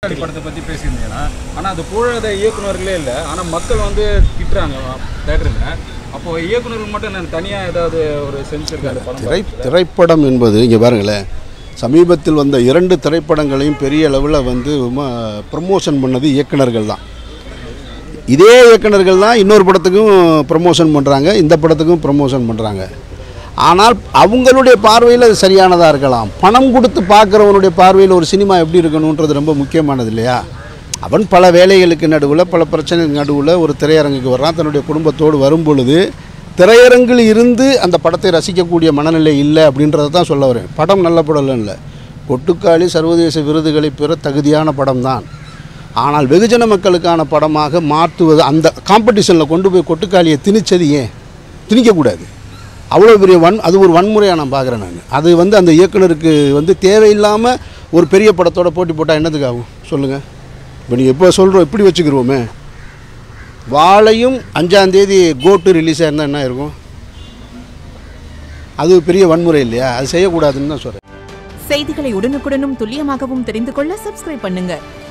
கூட்டாளி படத்தை பற்றி பேசியிருந்தீங்கன்னா ஆனால் அது புகழாத இயக்குனர்களே இல்லை ஆனால் மக்கள் வந்து திட்டுறாங்க தேட்டருங்க அப்போ இயக்குனர்கள் மட்டும் நான் தனியாக ஏதாவது ஒரு சென்ஸ் இருக்கு அந்த படம் திரை திரைப்படம் என்பது இங்கே பாருங்களேன் சமீபத்தில் வந்த இரண்டு திரைப்படங்களையும் பெரிய அளவில் வந்து ப்ரமோஷன் பண்ணது இயக்குனர்கள் தான் இதே இயக்குனர்கள் தான் இன்னொரு படத்துக்கும் ப்ரமோஷன் பண்ணுறாங்க இந்த படத்துக்கும் ப்ரமோஷன் பண்ணுறாங்க ஆனால் அவங்களுடைய பார்வையில் அது சரியானதாக இருக்கலாம் பணம் கொடுத்து பார்க்குறவனுடைய பார்வையில் ஒரு சினிமா எப்படி இருக்கணுன்றது ரொம்ப முக்கியமானது இல்லையா அவன் பல வேலைகளுக்கு நடுவில் பல பிரச்சனைகளுக்கு நடுவில் ஒரு திரையரங்குக்கு வர்றான் தன்னுடைய குடும்பத்தோடு வரும் பொழுது திரையரங்கில் இருந்து அந்த படத்தை ரசிக்கக்கூடிய மனநிலை இல்லை அப்படின்றத தான் சொல்ல வரேன் படம் நல்ல படம் இல்லை கொட்டுக்காளி சர்வதேச விருதுகளை பெற தகுதியான படம் தான் ஆனால் வெகுஜன மக்களுக்கான படமாக மாற்றுவது அந்த காம்படிஷனில் கொண்டு போய் கொட்டுக்காளியை திணிச்சது ஏன் திணிக்கக்கூடாது அவ்வளோ பெரிய வன் அது ஒரு வன்முறையாக நான் பார்க்குறேன் நான் அது வந்து அந்த இயக்குனருக்கு வந்து தேவையில்லாமல் ஒரு பெரிய படத்தோட போட்டி போட்டால் என்னத்துக்கு ஆகும் சொல்லுங்கள் இப்போ நீங்கள் எப்போ சொல்கிறோம் இப்படி வச்சுக்கிருவோமே வாழையும் அஞ்சாந்தேதி கோட்டு ரிலீஸ் ஆயிருந்தால் என்ன இருக்கும் அது பெரிய வன்முறை இல்லையா அது செய்யக்கூடாதுன்னு தான் சொல்கிறேன் செய்திகளை உடனுக்குடனும் துல்லியமாகவும் தெரிந்து கொள்ள சப்ஸ்கிரைப் பண்ணுங்க